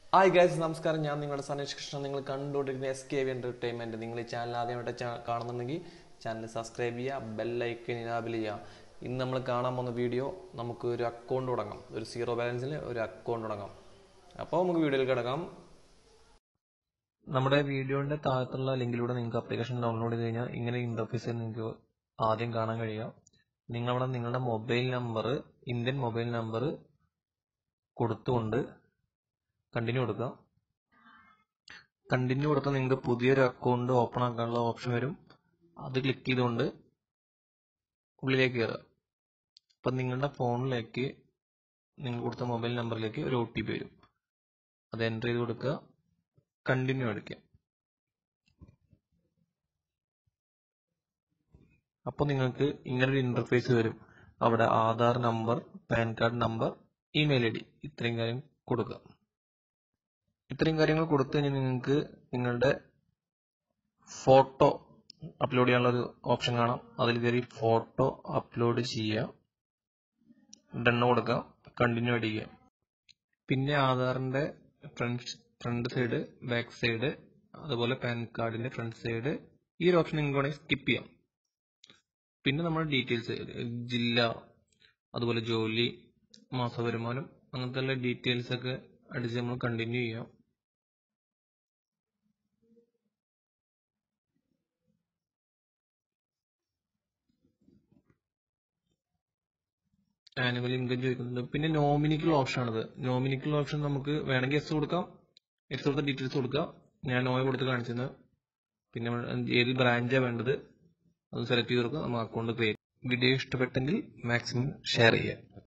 hi guys നമസ്കാരം ഞാൻ നിങ്ങളുടെ സനേഷ് കൃഷ്ണൻ നിങ്ങൾ കണ്ടുകൊണ്ടിരിക്കുന്ന എസ് കെ വി എന്റർടൈൻമെന്റ് നിങ്ങൾ ഈ ചാനൽ ആദ്യമായിട്ട് ചാ- കാണുന്നുണ്ടെങ്കിൽ ചാനൽ സബ്സ്ക്രൈബ് ചെയ്യുക ബെല്ലൈക്കൻ ഇനാബിൾ ചെയ്യുക ഇന്ന് നമ്മൾ കാണാൻ പോകുന്ന വീഡിയോ നമുക്ക് ഒരു അക്കൗണ്ട് തുടങ്ങാം ഒരു സീറോ ബാലൻസിൽ ഒരു അക്കൗണ്ട് തുടങ്ങാം അപ്പോൾ നമുക്ക് വീഡിയോയിൽ കിടക്കാം നമ്മുടെ വീഡിയോയുടെ താഴത്തുള്ള ലിങ്കിലൂടെ നിങ്ങൾക്ക് അപ്ലിക്കേഷൻ ഡൗൺലോഡ് ചെയ്ത് കഴിഞ്ഞാൽ ഇങ്ങനെ ഇന്റർഫേസ് നിങ്ങൾക്ക് ആദ്യം കാണാൻ കഴിയുക നിങ്ങളവിടെ നിങ്ങളുടെ mobile number Indian mobile number കൊടുത്തുകൊണ്ട് കണ്ടിന്യൂ കൊടുക്കുക കണ്ടിന്യൂ കൊടുത്താൽ നിങ്ങൾക്ക് പുതിയൊരു അക്കൗണ്ട് ഓപ്പൺ ആക്കാനുള്ള ഓപ്ഷൻ വരും അത് ക്ലിക്ക് ചെയ്തുകൊണ്ട് ഉള്ളിലേക്ക് കയറുക അപ്പം നിങ്ങളുടെ ഫോണിലേക്ക് നിങ്ങൾ കൊടുത്ത മൊബൈൽ നമ്പറിലേക്ക് ഒരു ഒ ടി പി വരും അത് എൻ്റർ ചെയ്ത് കൊടുക്കുക കണ്ടിന്യൂ അടിക്കുക അപ്പോൾ നിങ്ങൾക്ക് ഇങ്ങനൊരു ഇന്റർഫേസ് വരും അവിടെ Aadhaar number PAN card number email I D ഇത്രയും കാര്യം കൊടുക്കുക ഇത്രയും കാര്യങ്ങൾ കൊടുത്തു കഴിഞ്ഞാൽ നിങ്ങൾക്ക് നിങ്ങളുടെ ഫോട്ടോ അപ്ലോഡ് ചെയ്യാനുള്ള ഒരു ഓപ്ഷൻ കാണാം അതിൽ കയറി ഫോട്ടോ അപ്ലോഡ് ചെയ്യുക ഡണ്ണ് കൊടുക്കുക കണ്ടിന്യൂ അടിക്കുക പിന്നെ ആധാറിന്റെ front front side back side അതുപോലെ പാൻ കാർഡിന്റെ ഫ്രണ്ട് സൈഡ് ഈ ഒരു ഓപ്ഷൻ നിങ്ങൾക്ക് വേണമെങ്കിൽ സ്കിപ്പ് ചെയ്യാം പിന്നെ നമ്മുടെ ഡീറ്റെയിൽസ് ജില്ല അതുപോലെ ജോലി മാസ വരുമാനം അങ്ങനത്തെ ഡീറ്റെയിൽസ് ഒക്കെ അടിച്ച് നമ്മൾ കണ്ടിന്യൂ ചെയ്യാം ആനുവൽ ഇൻകം ചോദിക്കുന്നുണ്ട് പിന്നെ നോമിനിക്കുള്ള ഓപ്ഷൻ ആണിത് നോമിനിക്കുള്ള ഓപ്ഷൻ നമുക്ക് വേണമെങ്കിൽ എസ് കൊടുക്കാം എസ് കൊടുത്ത ഡീറ്റെയിൽസ് കൊടുക്കാം ഞാൻ നോയ കൊടുത്ത് കാണിച്ചത് പിന്നെ നമ്മൾ ഏത് ബ്രാഞ്ചാണ് വേണ്ടത് അത് സെലക്ട് ചെയ്ത് കൊടുക്കുക നമ്മൾ അക്കൗണ്ട് ക്രിയേറ്റ് വീഡിയോ ഇഷ്ടപ്പെട്ടെങ്കിൽ മാക്സിമം ഷെയർ ചെയ്യുക